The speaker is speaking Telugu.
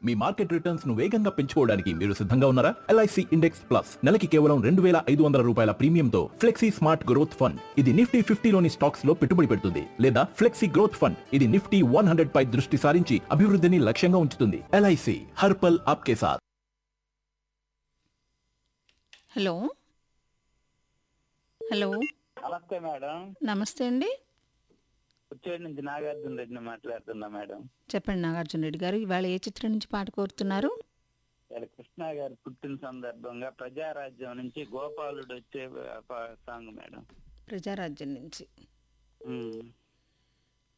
మీ మార్కెట్ రిటర్న్స్ ను వేగంగా పెంచుకోవడానికి మీరు సిద్ధంగా ఉన్నారా ఎల్ఐసి ఇండెక్స్ ప్లస్ నెలకి కేవలం రెండు వేల ఐదు వందల రూపాయల ప్రీమియంతో ఫ్లెక్సీ స్మార్ట్ గ్రోత్ ఫండ్ ఇది నిఫ్టీ ఫిఫ్టీలోని స్టాక్స్ లో పెట్టుబడి పెడుతుంది లేదా ఫ్లెక్సీ గ్రోత్ ఫండ్ ఇది నిఫ్టీ వన్ హండ్రెడ్ పై దృష్టి సారించి అభివృద్ధిని లక్ష్యంగా ఉంచుతుంది ఎల్ఐసి హర్పల్ ఆప్కే సాత్ హలో హలో నమస్తే మేడం నమస్తే అండి ఉచ్చేడు నుంచి నాగార్జున రెడ్డిని మాట్లాడుతున్నా మేడం చెప్పండి నాగార్జున రెడ్డి గారు ఇవాళ ఏ చిత్రం నుంచి పాట కోరుతున్నారు ఇలా కృష్ణ గారి పుట్టిన సందర్భంగా ప్రజారాజ్యం నుంచి గోపాలుడు వచ్చే ప- సాంగ్ మేడం ప్రజారాజ్యం నుంచి ఉమ్.